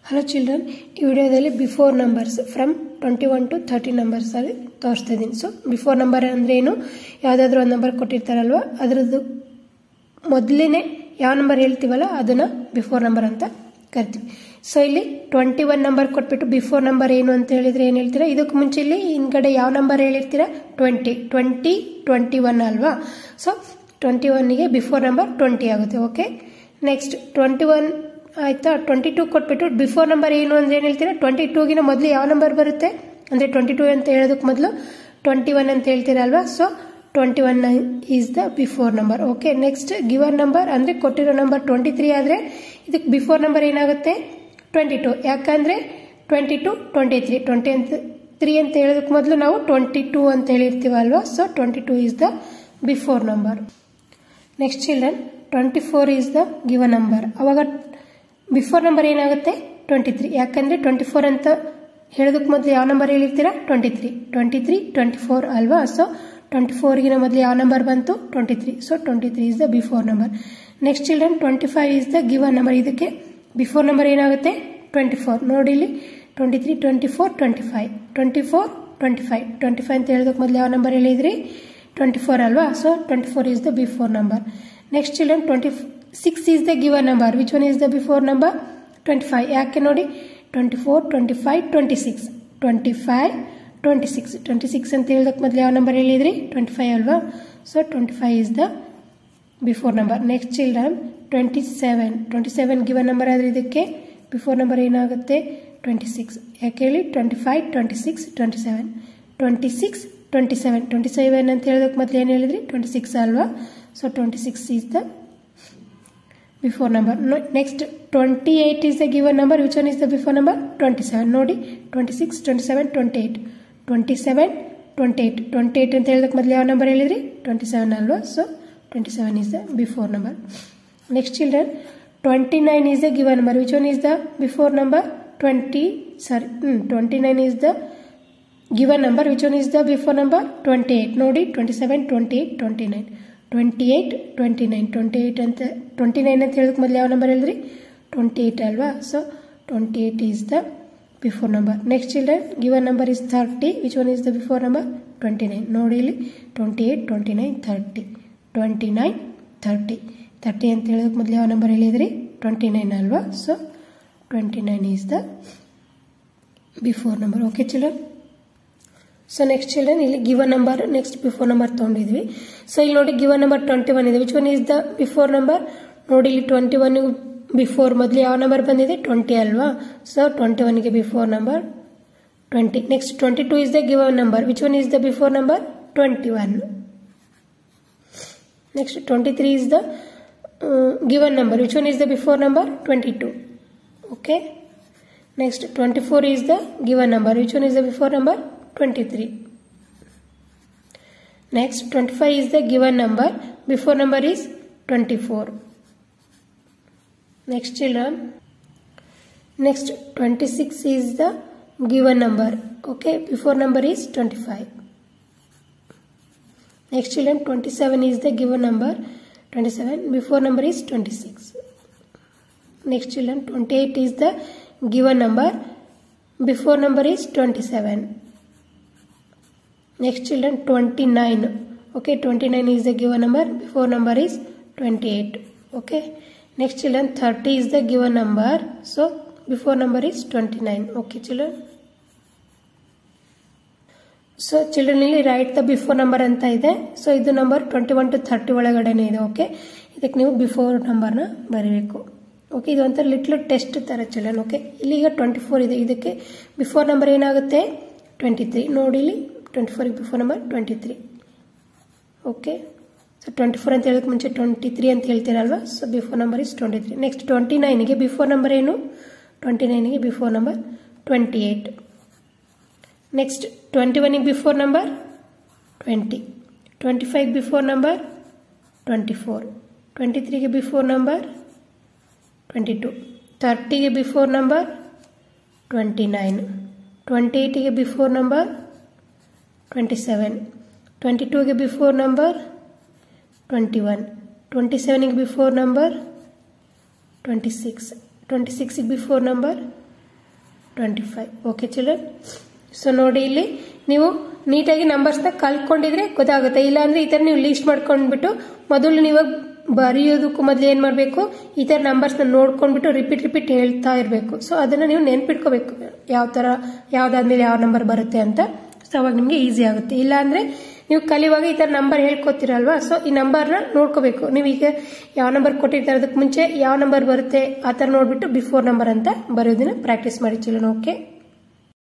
Hello children ಈ ವಿಡಿಯೋದಲ್ಲಿ before numbers from twenty one to thirty ನಂಬರ್ಸಲ್ಲಿ ತೋರಿಸ್ತಾ ಇದ್ದೀನಿ ಸೊ ಬಿಫೋರ್ ನಂಬರ್ ಅಂದರೆ ಏನು ಯಾವುದಾದ್ರೂ ಒಂದು ನಂಬರ್ ಕೊಟ್ಟಿರ್ತಾರಲ್ವ ಅದರದ್ದು ಮೊದಲನೇ ಯಾವ ನಂಬರ್ ಹೇಳ್ತೀವಲ್ಲ ಅದನ್ನು ಬಿಫೋರ್ ನಂಬರ್ ಅಂತ ಕರಿತೀವಿ ಸೊ ಇಲ್ಲಿ ಟ್ವೆಂಟಿ ಒನ್ ನಂಬರ್ ಕೊಟ್ಬಿಟ್ಟು ಬಿಫೋರ್ ನಂಬರ್ ಏನು ಅಂತ ಹೇಳಿದ್ರೆ ಏನು ಹೇಳ್ತೀರಾ ಇದಕ್ಕೆ ಮುಂಚೆ ಇಲ್ಲಿ ಹಿಂದ್ಗಡೆ ಯಾವ ನಂಬರ್ ಹೇಳಿರ್ತೀರಾ ಟ್ವೆಂಟಿ ಟ್ವೆಂಟಿ ಟ್ವೆಂಟಿ ಒನ್ ಅಲ್ವಾ ಸೊ ಟ್ವೆಂಟಿ ಒನ್ನಿಗೆ ಬಿಫೋರ್ ನಂಬರ್ ಟ್ವೆಂಟಿ ಆಗುತ್ತೆ ಓಕೆ ನೆಕ್ಸ್ಟ್ ಟ್ವೆಂಟಿ ಒನ್ ಆಯಿತಾ ಟ್ವೆಂಟಿ ಟೂ ಕೊಟ್ಬಿಟ್ಟು ಬಿಫೋರ್ ನಂಬರ್ ಏನು ಅಂದ್ರೆ ಏನು ಹೇಳ್ತೀರಾ ಟ್ವೆಂಟಿ ಟೂಗಿನ ಮೊದಲು ಯಾವ ನಂಬರ್ ಬರುತ್ತೆ ಅಂದರೆ ಟ್ವೆಂಟಿ ಟೂ ಅಂತ ಹೇಳೋದಕ್ಕೆ ಮೊದಲು ಟ್ವೆಂಟಿ ಒನ್ ಅಂತ ಹೇಳ್ತೀರಲ್ವಾ so twenty one is the before number okay next given number ಅಂದರೆ ಕೊಟ್ಟಿರೋ ನಂಬರ್ ಟ್ವೆಂಟಿ ತ್ರೀ ಆದರೆ ಇದಕ್ಕೆ ಬಿಫೋರ್ ನಂಬರ್ ಏನಾಗುತ್ತೆ ಟ್ವೆಂಟಿ ಟು ಯಾಕಂದರೆ twenty two twenty three twenty ಅಂತ ತ್ರೀ ಅಂತ ಹೇಳೋದಕ್ಕೆ ಮೊದಲು ನಾವು ಟ್ವೆಂಟಿ ಟೂ ಅಂತ ಹೇಳಿರ್ತೀವಲ್ವಾ so twenty two is the before number next children twenty four is the given number ಅವಾಗ ಬಿಫೋರ್ ನಂಬರ್ ಏನಾಗುತ್ತೆ ಟ್ವೆಂಟಿ ತ್ರೀ ಯಾಕಂದರೆ ಟ್ವೆಂಟಿ ಫೋರ್ ಅಂತ ಹೇಳೋದಕ್ಕೆ ಮೊದಲು ಯಾವ ನಂಬರ್ ಹೇಳಿರ್ತೀರಾ twenty three twenty three twenty four ಅಲ್ವಾ ಸೊ ಟ್ವೆಂಟಿ ಫೋರ್ಗಿನ ಮೊದಲು ಯಾವ ನಂಬರ್ ಬಂತು twenty three so twenty three is the before number next children twenty five is the given number ಇದಕ್ಕೆ ಬಿಫೋರ್ ನಂಬರ್ ಏನಾಗುತ್ತೆ ಟ್ವೆಂಟಿ ಫೋರ್ ನೋಡಿ ಇಲ್ಲಿ twenty three twenty four twenty five twenty four twenty five twenty five ಅಂತ ಹೇಳೋದಕ್ಕೆ ಮೊದಲು ಯಾವ number ಹೇಳಿದ್ರಿ twenty four ಅಲ್ವಾ so twenty four is the before number next children twenty six is the given number which one is the before number twenty five ಯಾಕೆ ನೋಡಿ twenty four twenty five twenty six twenty five twenty six twenty six ಅಂತ ಹೇಳೋದಕ್ಕೆ ಮೊದಲು ಯಾವ number ಹೇಳಿದ್ರಿ twenty five ಅಲ್ವಾ so twenty five is the before number next children twenty seven twenty seven given number ಆದರೆ ಇದಕ್ಕೆ ಬಿಫೋರ್ ನಂಬರ್ ಏನಾಗುತ್ತೆ twenty six ಯಾಕೆ ಹೇಳಿ twenty five twenty six twenty seven twenty six twenty seven twenty seven ಅಂತ ಹೇಳೋದಕ್ಕೆ ಮೊದಲು ಏನು ಹೇಳಿದ್ರಿ ಟ್ವೆಂಟಿ ಸಿಕ್ಸ್ ಅಲ್ವಾ so twenty six is the before number next twenty eight is the given number which one is the before number twenty seven ನೋಡಿ twenty six twenty seven twenty eight twenty seven twenty eight twenty eight ಅಂತ ಹೇಳೋದಕ್ಕೆ ಮೊದಲು ಯಾವ number ಹೇಳಿದ್ರಿ twenty seven ಅಲ್ವಾ so twenty seven is the before number next children twenty nine is the given number which one is the before number twenty sorry twenty nine is the given number which one is the before number twenty eight ನೋಡಿ twenty seven twenty eight twenty nine twenty eight twenty nine twenty eight ಅಂತ twenty nine ಅಂತ ಹೇಳೋದಕ್ಕೆ ಮೊದಲು ಯಾವ number ಹೇಳಿದ್ರಿ twenty eight ಅಲ್ವಾ so twenty eight is the before number next children given number is thirty which one is the before number twenty nine ನೋಡಿ ಇಲ್ಲಿ twenty eight twenty nine thirty twenty nine thirty thirty ಅಂತ ಹೇಳೋದಕ್ಕೆ ಮೊದಲು ಯಾವ number ಹೇಳಿದ್ರಿ twenty nine ಅಲ್ವಾ so twenty nine is the before number okay children so next children ಇಲ್ಲಿ given number next before number ತೊಗೊಂಡಿದ್ವಿ ಸೊ ಇಲ್ಲಿ ನೋಡಿ ಗಿವನ್ ನಂಬರ್ ಟ್ವೆಂಟಿ ಒನ್ ಇದೆ which one is the before number ನೋಡಿ ಇಲ್ಲಿ twenty one before ಮೊದಲು ಯಾವ number ಬಂದಿದೆ ಟ್ವೆಂಟಿ ಅಲ್ವಾ ಸೊ ಟ್ವೆಂಟಿ ಒನ್ಗೆ before number twenty next twenty two is the given number which one is the before number twenty one next twenty three is the given number which one is the before number twenty two okay next twenty four is the given number which one is the before number 23. Next, 25 is the given number. Before number is 24. Next, children. Next, 26 is the given number. Okay, before number is 25. Next, children, 27 is the given number. 27. Before number is 26. Next, children, 28 is the given number. Before number is 27. Next children 29. Okay, 29 is the given number. Before number is 28. Okay. Next children 30 is the given number. So before number is 29. Okay children. So children ಇಲ್ಲಿ write the before number ಅಂತ ಇದೆ so ಇದು number twenty one to thirty ಒಳಗಡೆನೇ ಇದೆ okay ಇದಕ್ಕೆ ನೀವು before ನಂಬರ್ನ ಬರೀಬೇಕು ಓಕೆ ಇದು ಒಂಥರ ಲಿಟ್ಲ್ ಟೆಸ್ಟ್ ಥರ ಚಿಲ್ಡ್ರನ್ ಓಕೆ ಇಲ್ಲಿ ಈಗ ಟ್ವೆಂಟಿ ಫೋರ್ ಇದೆ ಇದಕ್ಕೆ ಬಿಫೋರ್ ನಂಬರ್ ಏನಾಗುತ್ತೆ ಟ್ವೆಂಟಿ ತ್ರೀ ನೋಡಿ ಇಲ್ಲಿ ಟ್ವೆಂಟಿ ಫೋರಿಗೆ before number twenty three okay so twenty four ಅಂತ ಹೇಳೋದಕ್ಕೆ ಮುಂಚೆ ಟ್ವೆಂಟಿ ತ್ರೀ ಅಂತ ಹೇಳ್ತೀರಲ್ವ so before number is twenty three next twenty ನೈನಿಗೆ ಬಿಫೋರ್ ನಂಬರ್ ಏನು ಟ್ವೆಂಟಿ ನೈನಿಗೆ before number twenty eight next twenty ಒನ್ಗೆ before number twenty twenty five before number twenty four twenty ತ್ರೀಗೆ before number twenty two ತರ್ಟಿಗೆ before number twenty nine twenty ಏಯ್ಟಿಗೆ before number twenty seven twenty ಟೂಗೆ before number twenty one twenty ಸೆವೆನಿಗೆ before number twenty six twenty ಸಿಕ್ಸಿಗೆ before number twenty five okay children so ನೋಡಿ ಇಲ್ಲಿ ನೀವು ನೀಟಾಗಿ ನಂಬರ್ಸ್ನ ಕಲ್ತ್ಕೊಂಡಿದ್ರೆ ಗೊತ್ತಾಗುತ್ತೆ ಇಲ್ಲಾಂದ್ರೆ ಈ ಥರ ನೀವು ಲೀಸ್ಟ್ ಮಾಡ್ಕೊಂಡ್ಬಿಟ್ಟು ಮೊದಲು ನೀವು ಬರೆಯೋದಕ್ಕೂ ಮೊದಲು ಏನು ಮಾಡಬೇಕು ಈ ಥರ ನಂಬರ್ಸ್ನ ನೋಡ್ಕೊಂಡ್ಬಿಟ್ಟು ರಿಪೀಟ್ ರಿಪೀಟ್ ಹೇಳ್ತಾ ಇರಬೇಕು ಸೊ ಅದನ್ನು ನೀವು ನೆನ್ಪಿಟ್ಕೋಬೇಕು ಯಾವ ಥರ ಯಾವ್ದಾದ್ಮೇಲೆ ಯಾವ ನಂಬರ್ ಬರುತ್ತೆ ಅಂತ ಸೊ ಅವಾಗ ನಿಮಗೆ ಈಸಿ ಆಗುತ್ತೆ ಇಲ್ಲಾಂದ್ರೆ ನೀವು ಕಲಿಯುವಾಗ ಈ ಥರ ನಂಬರ್ ಹೇಳ್ಕೊತೀರಲ್ವಾ ಸೊ ಈ ನಂಬರ್ನ ನೋಡ್ಕೋಬೇಕು ನೀವು ಈಗ ಯಾವ ನಂಬರ್ ಕೊಟ್ಟಿರ್ತಾರೆ ಅದಕ್ಕೆ ಮುಂಚೆ ಯಾವ ನಂಬರ್ ಬರುತ್ತೆ ಆ ಥರ ನೋಡ್ಬಿಟ್ಟು ಬಿಫೋರ್ ನಂಬರ್ ಅಂತ ಬರೆಯೋದನ್ನ ಪ್ರಾಕ್ಟೀಸ್ ಮಾಡಿ ಚಿಲ್ಲನ್ ಓಕೆ